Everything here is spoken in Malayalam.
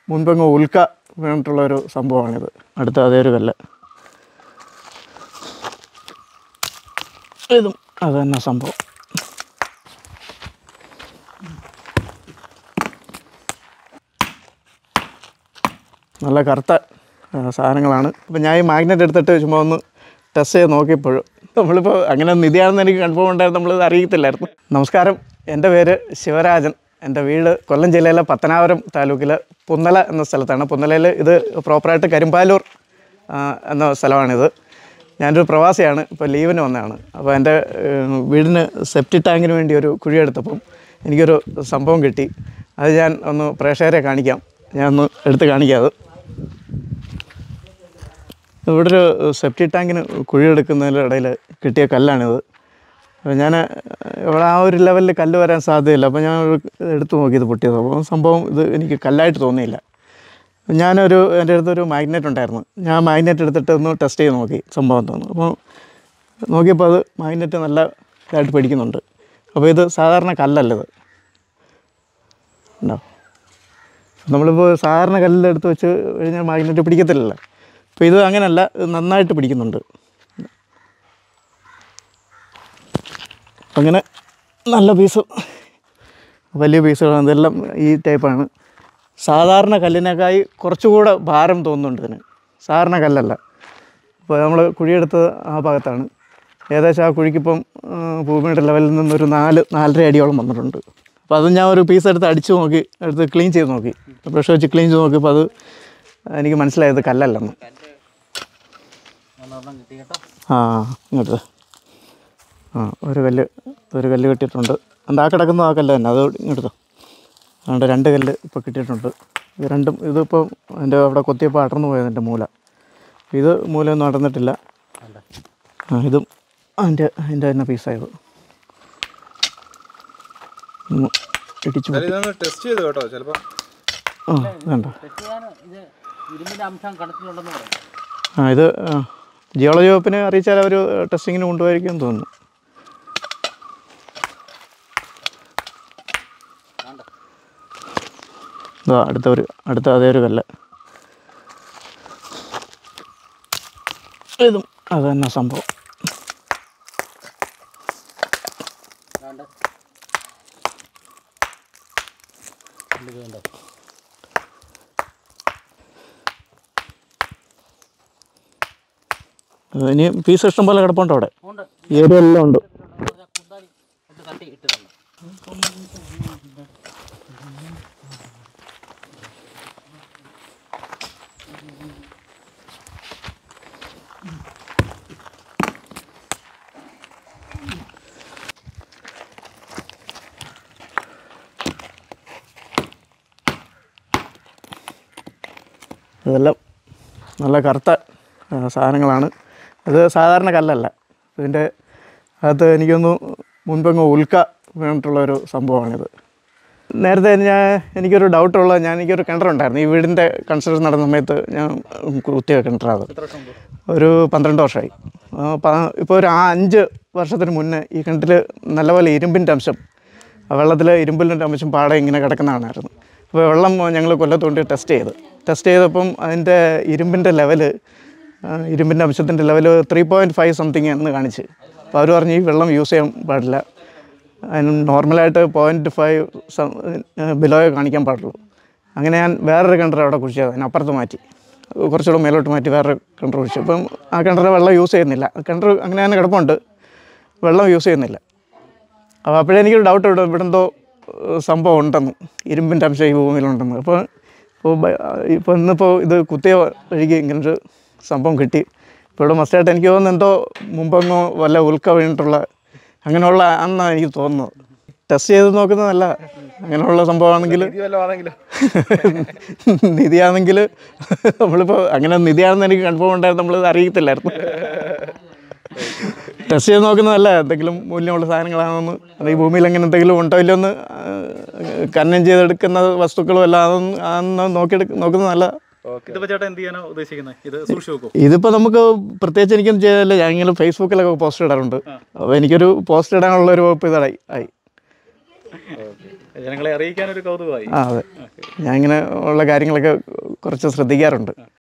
മുൻപങ്ങ് ഉൽക്ക വീണിട്ടുള്ള ഒരു സംഭവമാണിത് അടുത്ത അതേ ഒരു കല്ല് ഇതും അത് തന്നെ സംഭവം നല്ല കറുത്ത ആ, സാധനങ്ങളാണ് അപ്പോൾ ഞാൻ ഈ മാഗ്നറ്റ് എടുത്തിട്ട് ചുമ്മാ ഒന്ന് ടെസ്റ്റ് ചെയ്ത് നോക്കിയപ്പോൾ നമ്മളിപ്പോൾ അങ്ങനെ നിധിയാണെന്ന് എനിക്ക് കൺഫേം ഉണ്ടായിരുന്നു നമ്മളിത് അറിയത്തില്ലായിരുന്നു നമസ്കാരം എൻ്റെ പേര് ശിവരാജൻ എൻ്റെ വീട് കൊല്ലം ജില്ലയിലെ പത്തനാപുരം താലൂക്കിലെ പുന്നല എന്ന സ്ഥലത്താണ് പുന്നലയിൽ ഇത് പ്രോപ്പറായിട്ട് കരിമ്പാലൂർ ആ, എന്ന സ്ഥലമാണിത് ഞാനൊരു പ്രവാസിയാണ് ഇപ്പോൾ ലീവിന് വന്നതാണ് അപ്പോൾ എൻ്റെ ഏഹ്, വീടിന് സെപ്റ്റി ടാങ്കിന് വേണ്ടി ഒരു കുഴിയെടുത്തപ്പം എനിക്കൊരു സംഭവം കിട്ടി അത് ഞാൻ ഒന്ന് പ്രേക്ഷകരെ കാണിക്കാം ഞാൻ ഒന്ന് എടുത്ത് കാണിക്കാം അത് ഇവിടെ ഒരു സെപ്റ്റി ടാങ്കിന് കുഴിയെടുക്കുന്നതിൻ്റെ ഇടയിൽ കിട്ടിയ കല്ലാണിത് അപ്പോൾ ഞാൻ ഇവിടെ ആ ഒരു ലെവലിൽ കല്ല് വരാൻ സാധ്യതയില്ല അപ്പോൾ ഞാൻ ഒരു എടുത്ത് നോക്കിയത് പൊട്ടിയത് അപ്പോൾ സംഭവം ഇത് എനിക്ക് കല്ലായിട്ട് തോന്നിയില്ല ഞാനൊരു എൻ്റെ അടുത്തൊരു മാഗ്നറ്റ് ഉണ്ടായിരുന്നു ഞാൻ മാഗ്നറ്റ് എടുത്തിട്ട് ഒന്ന് ടെസ്റ്റ് ചെയ്ത് നോക്കി സംഭവം തോന്നുന്നു അപ്പോൾ നോക്കിയപ്പോൾ അത് മാഗ്നറ്റ് നല്ല ഇതായിട്ട് പിടിക്കുന്നുണ്ട് അപ്പോൾ ഇത് സാധാരണ കല്ലല്ല ഇത് ഉണ്ടോ നമ്മളിപ്പോൾ സാധാരണ കല്ലെടുത്ത് വെച്ച് കഴിഞ്ഞാൽ മാഗ്നറ്റ് പിടിക്കത്തില്ലല്ലോ അപ്പോൾ ഇത് അങ്ങനെയല്ല ഇത് നന്നായിട്ട് പിടിക്കുന്നുണ്ട് അങ്ങനെ നല്ല പീസ് വലിയ പീസുകളാണ് ഇതെല്ലാം ഈ ടൈപ്പാണ് സാധാരണ കല്ലിനേക്കായി കുറച്ചുകൂടെ ഭാരം തോന്നുന്നുണ്ട് ഇതിന് സാധാരണ കല്ലല്ല ഇപ്പോൾ നമ്മൾ കുഴിയെടുത്തത് ആ ഭാഗത്താണ് ഏകദേശം ആ കുഴിക്കിപ്പം ആ, ഭൂമിയുടെ ലെവലിൽ നിന്നൊരു നാല് നാലര അടിയോളം വന്നിട്ടുണ്ട് അപ്പോൾ അത് ഞാൻ ഒരു പീസ് എടുത്ത് അടിച്ച് നോക്കി എടുത്ത് ക്ലീൻ ചെയ്ത് നോക്കി ബ്രഷ് വെച്ച് ക്ലീൻ ചെയ്ത് നോക്കിയപ്പോൾ അത് എനിക്ക് മനസ്സിലായത് കല്ലല്ലെന്ന് ആ ഇങ്ങോട്ട് ആ ഒരു കല്ല് ഒരു കല്ല് കിട്ടിയിട്ടുണ്ട് അത് ആ കിടക്കുന്ന ആ കല്ല് തന്നെ അത് ഇങ്ങോട്ട് അതുകൊണ്ട് രണ്ട് കല്ല് ഇപ്പോൾ കിട്ടിയിട്ടുണ്ട് ഇത് രണ്ടും ഇതിപ്പോൾ എൻ്റെ അവിടെ കൊത്തിയപ്പോൾ അടർന്നു പോയത് എൻ്റെ മൂല ഇത് മൂലയൊന്നും അടർന്നിട്ടില്ല ആ ഇതും അതിൻ്റെ അതിൻ്റെ തന്നെ പീസായത് ഒന്ന് ഇടിച്ചു എന്തായാലും ഇതൊന്ന് ടെസ്റ്റ് ചെയ്തു കേട്ടോ ചിലപ്പോൾ ആ വേണ്ട ഇത് ഇരുമ്പിന്റെ അംശം കണക്കിലുണ്ടെന്ന് പറയും ആ ഇത് ജിയോളജി വകുപ്പിനെ അറിയിച്ചാൽ അവർ ടെസ്റ്റിങ്ങിന് കൊണ്ടുപോയിരിക്കും തോന്നുന്നു ഇതാ അടുത്ത ഒരു അടുത്ത അതേ ഒരു കല്ല് ഇതും അത് തന്നെ സംഭവം വേണ്ട ഇത് വേണ്ട ഇത് ഇനി പീസ് ഇഷ്ടം പോലെ കിടപ്പുണ്ട് അവിടെ ഉണ്ട് ഈ ഏരിയ എല്ലാം ഉണ്ട് കുന്താലി ഇട്ട് തട്ടി ഇട്ട് തന്നെ ഇതെല്ലാം നല്ല കറുത്ത ആ, സാധനങ്ങളാണ് ഇത് സാധാരണ കല്ലല്ല ഇതിൻ്റെ അകത്ത് എനിക്കൊന്ന് മുൻപങ്ങ് ഉൽക്ക വീണിട്ടുള്ള ഒരു സംഭവമാണിത് നേരത്തെ ഞാൻ എനിക്കൊരു ഡൗട്ടുള്ള ഞാൻ എനിക്കൊരു കിണറുണ്ടായിരുന്നു ഈ വീടിൻ്റെ കൺസ്ട്രക്ഷൻ നടന്ന സമയത്ത് ഞാൻ കുത്തിയ കിണറാത് ഒരു പന്ത്രണ്ട് വർഷമായി ഇപ്പോൾ ഒരു ആ അഞ്ച് വർഷത്തിന് മുന്നേ ഈ കിണറ്റിൽ നല്ലപോലെ ഇരുമ്പിൻ്റെ അംശം ആ വെള്ളത്തിൽ ഇരുമ്പിൻ്റെ അംശം പാടെ ഇങ്ങനെ കിടക്കുന്നതാണായിരുന്നു അപ്പോൾ വെള്ളം ഞങ്ങൾ കൊല്ലത്തോണ്ടി ടെസ്റ്റ് ചെയ്ത് ടെസ്റ്റ് ചെയ്തപ്പം അതിൻ്റെ ഇരുമ്പിൻ്റെ ലെവല് ഇരുമ്പിൻ്റെ അംശത്തിൻ്റെ level three point five something എന്ന് കാണിച്ച് അപ്പോൾ അവർ പറഞ്ഞു ഈ വെള്ളം യൂസ് ചെയ്യാൻ പാടില്ല അതിന് നോർമലായിട്ട് പോയിൻറ്റ് ഫൈവ് ബിലോയെ കാണിക്കാൻ പാടുള്ളൂ അങ്ങനെ ഞാൻ വേറൊരു കിണർ അവിടെ കുഴിച്ചത് അതിനപ്പുറത്ത് മാറ്റി കുറച്ചുകൂടെ മേലോട്ട് മാറ്റി വേറൊരു കിണർ കുഴിച്ചു അപ്പം ആ കിണറിൽ വെള്ളം യൂസ് ചെയ്യുന്നില്ല കിണർ അങ്ങനെ തന്നെ കിടപ്പുണ്ട് വെള്ളം യൂസ് ചെയ്യുന്നില്ല അപ്പോൾ അപ്പോഴേ എനിക്കൊരു ഡൗട്ട് ഇവിടെ ഇവിടെ എന്തോ ഏഹ്, സംഭവം ഉണ്ടെന്ന് ഇരുമ്പിൻ്റെ അംശം ഈ ഭൂമിയിലുണ്ടെന്ന് അപ്പോൾ ഇപ്പോൾ ബ- ഇപ്പോൾ ഇന്നിപ്പോൾ ഇത് കുത്തിയ വഴിക്ക് ഇങ്ങനൊരു സംഭവം കിട്ടി ഇപ്പോൾ ഇവിടെ മസ്റ്റായിട്ട് എനിക്ക് തോന്നുന്നു എന്തോ മുമ്പെങ്ങോ വല്ല ഉൽക്ക വീണിട്ടുള്ള അങ്ങനെയുള്ള അന്നാണ് എനിക്ക് തോന്നുന്നത് ടെസ്റ്റ് ചെയ്ത് നോക്കുന്നതല്ല അങ്ങനെയുള്ള സംഭവമാണെങ്കിൽ ഇത് വല്ലതും ആണെങ്കിലും നിധിയാണെങ്കിൽ നമ്മളിപ്പോൾ അങ്ങനെ നിധിയാണെന്ന് എനിക്ക് കൺഫേം ഉണ്ടായിരുന്നു നമ്മളിത് അറിയത്തില്ലായിരുന്നു ടെസ്റ്റ് ചെയ്ത് നോക്കുന്നതല്ല എന്തെങ്കിലും മൂല്യമുള്ള സാധനങ്ങളാണെന്ന് അത് ഈ ഭൂമിയിൽ അങ്ങനെ എന്തെങ്കിലും ഉണ്ടോ ഇല്ലയോ എന്ന് കന്നം ചെയ്തെടുക്കുന്ന വസ്തുക്കളും എല്ലാം അതൊന്ന് അതൊന്ന് നോക്കിയെടുക്ക നോക്കുന്നത് നല്ല ഇതിപ്പോ ചേട്ടാ എന്ത് ചെയ്യാനാ ഉദ്ദേശിക്കുന്നത് ഇത് സൂക്ഷിച്ചു വെക്കും ഇതിപ്പോൾ നമുക്ക് പ്രത്യേകിച്ച് എനിക്കൊന്നും ചെയ്യാനില്ല ഞാൻ ഇങ്ങനെ ഫേസ്ബുക്കിലൊക്കെ പോസ്റ്റ് ഇടാറുണ്ട് അപ്പോൾ എനിക്കൊരു പോസ്റ്റ് ഇടാനുള്ള ഒരു വകുപ്പ് ഇതായി ആയി ജനങ്ങളെ അറിയിക്കാൻ ഒരു കൗതുകമായി ആ അതെ ഞാൻ ഇങ്ങനെ ഉള്ള കാര്യങ്ങളൊക്കെ കുറച്ച് ശ്രദ്ധിക്കാറുണ്ട്